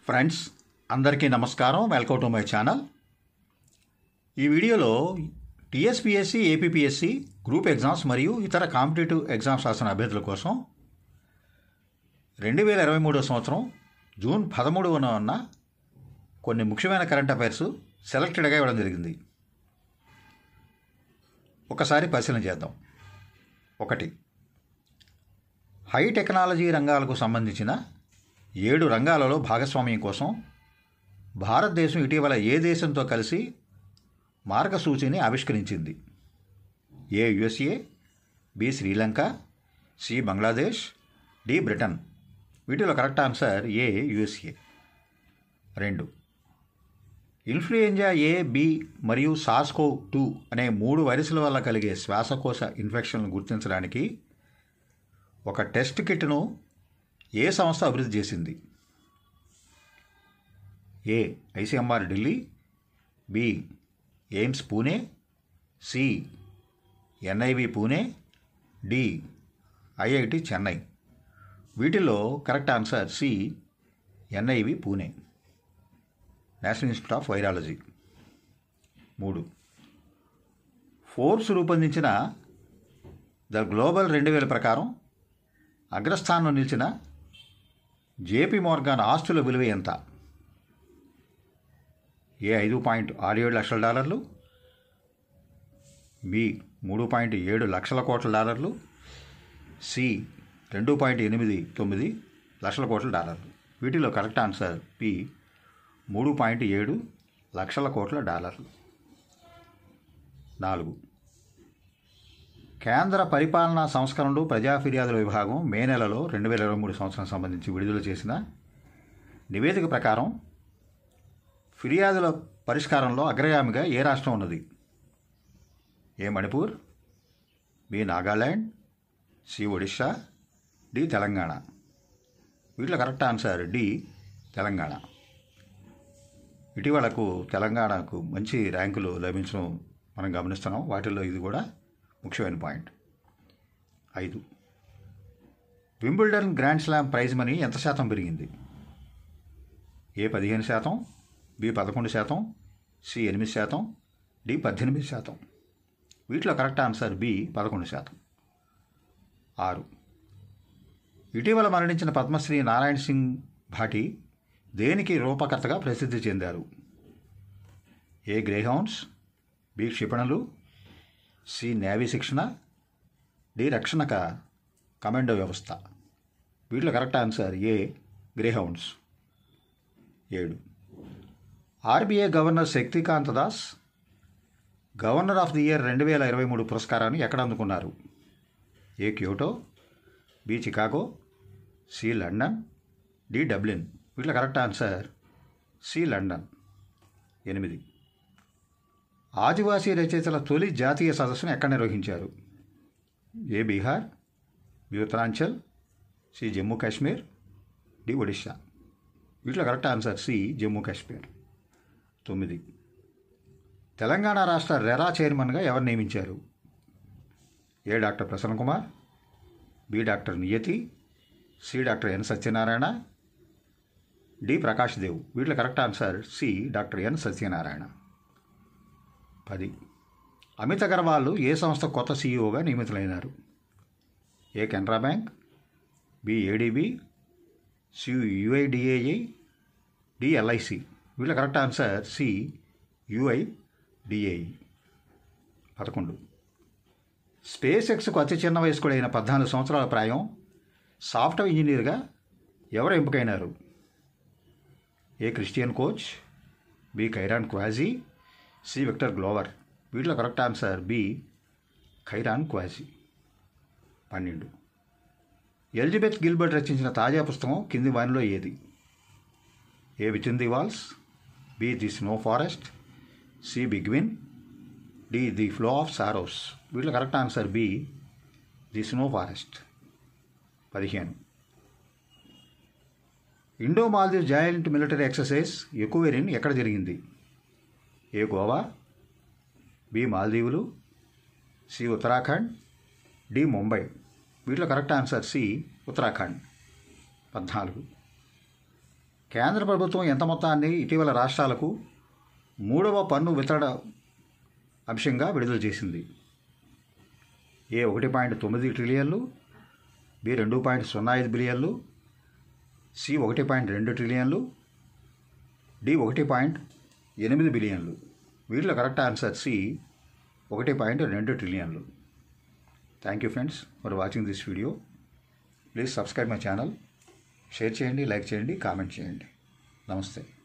friends అందరికీ నమస్కారం welcome to my channel ఈ వీడియోలో టీఎస్పిఎస్సి ఏపీపీఎస్సి గ్రూప్ ఎగ్జామ్స్ మరియు ఇతర కాంపిటేటివ్ ఎగ్జామ్స్ రాసిన అభ్యర్థుల కోసం రెండు వేల ఇరవై మూడో సంవత్సరం జూన్ పదమూడవన ఉన్న కొన్ని ముఖ్యమైన కరెంట్ అఫైర్స్ సెలెక్టెడ్గా ఇవ్వడం జరిగింది ఒకసారి పరిశీలన చేద్దాం ఒకటి హై టెక్నాలజీ రంగాలకు సంబంధించిన ఏడు రంగాలలో భాగస్వామ్యం కోసం భారతదేశం ఇటీవల ఏ దేశంతో కలిసి మార్గసూచిని ఆవిష్కరించింది A USA B Sri Lanka C Bangladesh D Britain వీటిలో కరెక్ట్ ఆన్సర్ ఏ యుఎస్ఏ రెండు ఇన్ఫ్లుయెంజా ఏ బి మరియు సాస్కో టూ అనే మూడు వైరస్ల వల్ల కలిగే శ్వాసకోశ ఇన్ఫెక్షన్లను గుర్తించడానికి ఒక టెస్ట్ కిట్ను ఏ సంస్థ అభివృద్ధి చేసింది A ICMR Delhi B AIIMS Pune C NIV Pune D IIT Chennai వీటిలో correct answer C NIV Pune National Institute of Virology మూడు ఫోర్బ్స్ రూపొందించిన ద గ్లోబల్ రెండు వేల ప్రకారం అగ్రస్థానంలో నిలిచిన జేపీ మోర్గాన్ ఆస్తుల విలువ ఎంత ఏ ఐదు పాయింట్ ఆరు ఏడు లక్షల డాలర్లు బి మూడు పాయింట్ ఏడు లక్షల కోట్ల డాలర్లు సి రెండు పాయింట్ ఎనిమిది తొమ్మిది లక్షల కోట్ల డాలర్లు వీటిలో కరెక్ట్ ఆన్సర్ పి మూడు పాయింట్ ఏడు లక్షల కోట్ల డాలర్లు నాలుగు కేంద్ర పరిపాలనా సంస్కరణలు ప్రజా ఫిర్యాదుల విభాగం మే నెలలో రెండు వేల ఇరవై మూడు సంవత్సరం సంబంధించి విడుదల చేసిన నివేదిక ప్రకారం ఫిర్యాదుల పరిష్కారంలో అగ్రగామిగా ఏ రాష్ట్రం ఉన్నది A Manipur B Nagaland C Odisha D Telangana వీటిలో కరెక్ట్ ఆన్సర్ డి తెలంగాణ ఇటీవలకు తెలంగాణకు మంచి ర్యాంకులు లభించడం మనం గమనిస్తున్నాం వాటిల్లో ఇది కూడా ముఖ్యమైన పాయింట్ ఐదు Wimbledon Grand Slam prize money ఎంత శాతం పెరిగింది ఏ పదిహేను శాతం బి పదకొండు శాతం సి ఎనిమిది శాతం డి పద్దెనిమిది శాతం వీటిలో కరెక్ట్ ఆన్సర్ బి పదకొండు శాతం ఆరు ఇటీవల మరణించిన పద్మశ్రీ నారాయణ సింగ్ భాటి దేనికి రూపకర్తగా ప్రసిద్ధి చెందారు ఏ గ్రేహౌండ్స్ బి క్షిపణులు సి నేవీ శిక్షణ డి రక్షణక కమాండో వ్యవస్థ వీటిలో కరెక్ట్ ఆన్సర్ ఏ గ్రేహౌండ్స్ ఏడు RBI governor Shaktikanta Das governor of the year రెండు వేల ఇరవై మూడు పురస్కారాన్ని ఎక్కడ అందుకున్నారు A Kyoto B Chicago C London D Dublin వీటిలో కరెక్ట్ ఆన్సర్ సి లండన్ ఎనిమిది ఆదివాసీ రచయితల తొలి జాతీయ సదస్సును ఎక్కడ నిర్వహించారు A Bihar B Uttaranchal C Jammu Kashmir D Odisha వీటిలో correct answer C Jammu Kashmir తొమ్మిది తెలంగాణ రాష్ట్ర రెరా చైర్మన్గా ఎవరు నియమించారు A doctor Prasanna Kumar B doctor Niyati C doctor N Satyanarayana D Prakash Dev వీటిలో correct answer C doctor N Satyanarayana పది అమిత్ అగర్వాల్ ఏ సంస్థ కొత్త సీఈఓగా నియమితులైనారు A Canara bank B ADB C UIDAI D LIC వీళ్ళ correct answer C UIDAI పదకొండు స్పేస్ ఎక్స్కు అతి చిన్న వయస్కుడైన పద్నాలుగు సంవత్సరాల ప్రాయం సాఫ్ట్వేర్ ఇంజనీర్గా ఎవరు ఎంపికైనారు A Christian Koch B Kairan Quazi C Victor Glover వీటిలో correct answer B Kairan Quazi పన్నెండు ఎలిజబెత్ గిల్బర్ట్ రచించిన తాజా పుస్తకం కింది వానిలో ఏది A within the walls B the snow forest C big win D the flow of sorrows వీటిలో correct answer B the snow forest పదిహేను Indo Maldive joint military exercise Ekuverin ఎక్కడ జరిగింది ఏ గోవా బి మాల్దీవులు సి ఉత్తరాఖండ్ డి ముంబై వీటిలో కరెక్ట్ ఆన్సర్ సి ఉత్తరాఖండ్ పద్నాలుగు కేంద్ర ప్రభుత్వం ఎంత మొత్తాన్ని ఇటీవల రాష్ట్రాలకు మూడవ పన్ను వితరణ అంశంగా విడుదల చేసింది ఏ ఒకటి పాయింట్ తొమ్మిది ట్రిలియన్లు బి రెండు పాయింట్ సున్నా ఐదు బిలియన్లు సి ఒకటి పాయింట్ రెండు ట్రిలియన్లు డి ఒకటి పాయింట్ ఎనిమిది బిలియన్లు వీటిలో కరెక్ట్ ఆన్సర్ సి ఒకటి పాయింట్ రెండు ట్రిలియన్లు thank you friends for watching this video please subscribe my channel share చేయండి లైక్ చేయండి కామెంట్ చేయండి నమస్తే